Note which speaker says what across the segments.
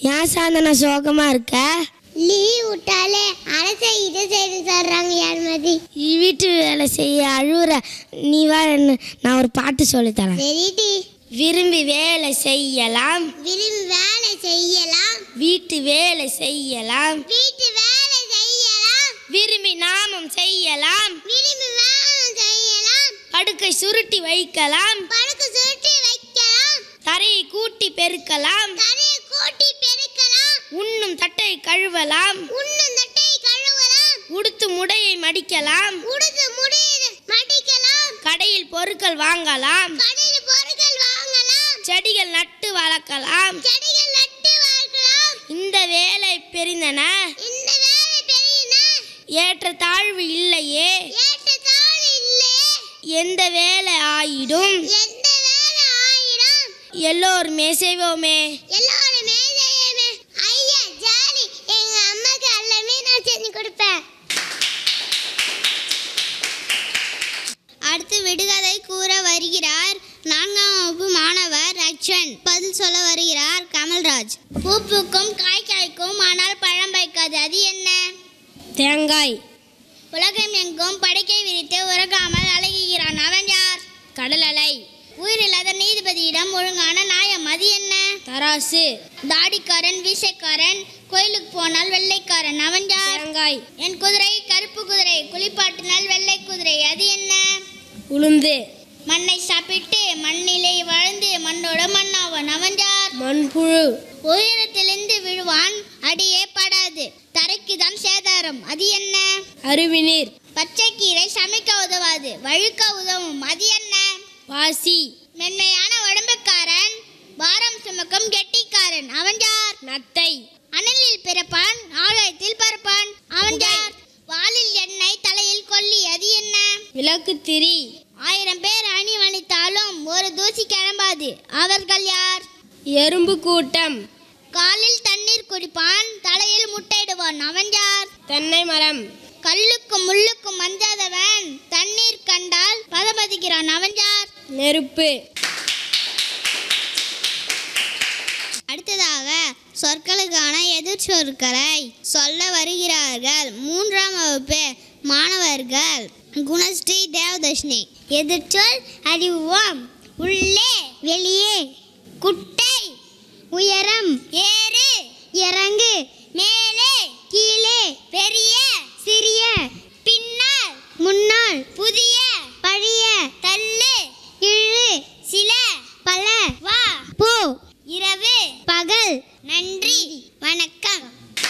Speaker 1: ஏன் சாந்தனா சோகமா இருக்க
Speaker 2: லீவ் விட்டாலே அதை செய் இதை செய்து சொல்றாங்க யார் மாதிரி
Speaker 1: வீட்டு வேலை செய்ய அழுவுற நீ வா என்ன- நான் ஒரு பாட்டு சொல்லித் தரேன்
Speaker 2: சரிடி
Speaker 1: விரும்பி வேலை செய்யலாம்
Speaker 2: விரும்பி வேலை செய்யலாம்
Speaker 1: வீட்டு வேலை செய்யலாம்
Speaker 2: வீட்டு வேலை செய்யலாம்
Speaker 1: விரும்பி நாமம் செய்யலாம்
Speaker 2: விரும்பி வேலை செய்யலாம்
Speaker 1: படுக்கை சுருட்டி வைக்கலாம்
Speaker 2: படுக்க சுருட்டி வைக்கலாம்
Speaker 1: தரையை கூட்டி பெருக்கலாம்
Speaker 2: தரையை கூட்டி பெருக்கலாம்
Speaker 1: உண்ணும் தட்டை கழுவலாம்
Speaker 2: உண்ணும் தட்டை கழுவலாம்
Speaker 1: உடுத்து முடையை மடிக்கலாம்
Speaker 2: உடுத்து முடிய மடிக்கலாம்
Speaker 1: கடையில் பொருட்கள் வாங்கலாம்
Speaker 2: கடையில் பொருட்கள் வாங்கலாம்
Speaker 1: செடிகள் நட்டு வளர்க்கலாம்
Speaker 2: செடிகள் நட்டு வளர்க்கலாம்
Speaker 1: இந்த வேலை பெரிந்தன
Speaker 2: இந்த வேலை பெரியன
Speaker 1: ஏற்ற தாழ்வு இல்லையே
Speaker 2: ஏற்ற தாள் இல்லை
Speaker 1: எந்த வேலை ஆயிடும்
Speaker 2: எந்த வேலை ஆயிரம்
Speaker 1: எல்லோருமே செய்வோமே
Speaker 2: எல்லாருமே செய்யமே ஐயா ஜாலி எங்க அம்மாக்கு எல்லாமே நான் செஞ்சு கொடுப்பேன் அடுத்து விடுகதை கூற வருகிறார் நான்காம் வகுப்பு மாணவர் ரக்ஷன் பதில் சொல்ல வருகிறார் கமல்ராஜ் பூ பூக்கும் காய் காய்க்கும் ஆனால் பழம் வைக்காது அது என்ன
Speaker 1: தேங்காய்
Speaker 2: உலகம் எங்கும் படுக்கை விரித்து உறங்காமல் அழகுகிறான் அவன் யார்
Speaker 1: கடல் அலை
Speaker 2: உயிரில்லாத நீதிபதியிடம் ஒழுங்கான நியாயம் அது என்ன
Speaker 1: தராசு
Speaker 2: தாடிக்காரன் வீசைக்காரன் கோயிலுக்கு போனால் வெள்ளைக்காரன் அவன் யார்
Speaker 1: தேங்காய்
Speaker 2: என் குதிரை கருப்பு குதிரை குளிப்பாட்டினால் வெள்ளை குதிரை அது என்ன
Speaker 1: உளுந்து
Speaker 2: மண்ணை சாப்பிட்டு மண்ணிலே வாழ்ந்து மண்ணோட மண்ணாவன் அவன் யார்
Speaker 1: மண்புழு
Speaker 2: உயரத்திலிருந்து விழுவான் அடியே படாது தரைக்கு தான் சேதாரம் அது என்ன
Speaker 1: அருவிநீர்
Speaker 2: பச்சை கீரை சமைக்க உதவாது வழுக்க உதவும் அது என்ன
Speaker 1: பாசி
Speaker 2: மென்மையான உடம்புக்காரன் பாரம் சுமக்கும் கெட்டிக்காரன் அவன் யார்
Speaker 1: நத்தை
Speaker 2: அனலில் பிறப்பான் ஆகாயத்தில் பறப்பான் அவன் யார் வாலில் எண்ணெய் தலையில் கொல்லி அது என்ன
Speaker 1: விளக்கு திரி
Speaker 2: ஆயிரம் பேர் அணிவணித்தாலும் ஒரு தூசி கிளம்பாது அவர்கள் யார்
Speaker 1: எறும்பு கூட்டம்
Speaker 2: காலில் தண்ணீர் குடிப்பான் தலையில் முட்டையிடுவான் அவன் யார்
Speaker 1: தென்னை மரம்
Speaker 2: கல்லுக்கும் முள்ளுக்கும் மஞ்சாதவன் தண்ணீர் கண்டால் பதபதிக்கிறான் அவன் யார்
Speaker 1: நெருப்பு
Speaker 2: அடுத்ததாக சொற்களுக்கான எதிர் சொற்களை சொல்ல வருகிறார்கள் மூன்றாம் வகுப்பு மாணவர்கள் குணஸ்ரீ தேவதர்ஷினி எதிர்ச்சொல் அறிவோம் உள்ளே வெளியே குட்டை உயரம் ஏறு இறங்கு மேலே கீழே பெரிய சிறிய பின்னால் முன்னால் புதிய பழைய தள்ளு இழு சில பல வா போ இரவு பகல் நன்றி வணக்கம்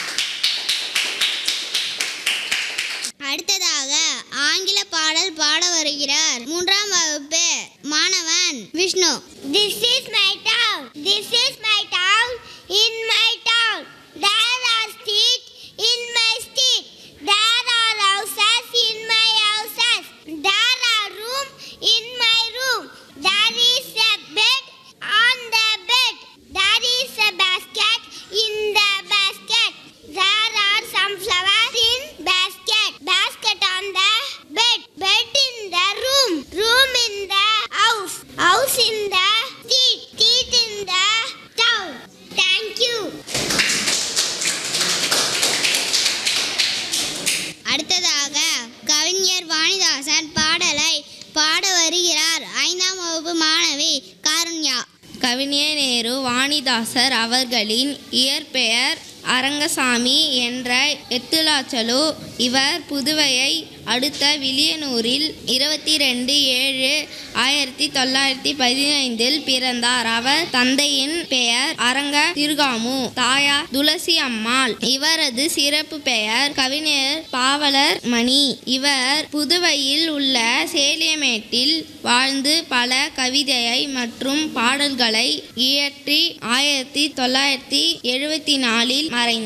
Speaker 2: அடுத்ததாக ஆங்கில பாடல் பாட வருகிறார் மூன்றாம் வகுப்பு மாணவன் Vishnu this is my town this is my town in my town there are street in my street there are houses in my houses there are room in my room there is a bed on the bed there is a basket in the basket there are some flowers in basket basket on the bed bed in the room room in the house house in the street street in the town thank you அடுத்ததாக கவிஞர் வாணிதாசன் பாடலை பாட வருகிறார் ஐந்தாம் வகுப்பு மாணவி காருண்யா
Speaker 3: கவிஞர் நேரு வாணிதாசர் அவர்களின் இயற்பெயர் அரங்கசாமி என்ற எத்துலாச்சலு இவர் புதுவையை அடுத்த வில்லியனூரில் இருபத்தி ரெண்டு ஏழு ஆயிரத்தி தொள்ளாயிரத்தி பதினைந்தில் பிறந்தார் அவர் தந்தையின் பெயர் அரங்க திருகாமு தாயார் துளசி அம்மாள் இவரது சிறப்பு பெயர் கவிஞர் பாவலர் மணி இவர் புதுவையில் உள்ள சேலியமேட்டில் வாழ்ந்து பல கவிதையை மற்றும் பாடல்களை இயற்றி ஆயிரத்தி தொள்ளாயிரத்தி எழுபத்தி நாலில் மறைந்தார்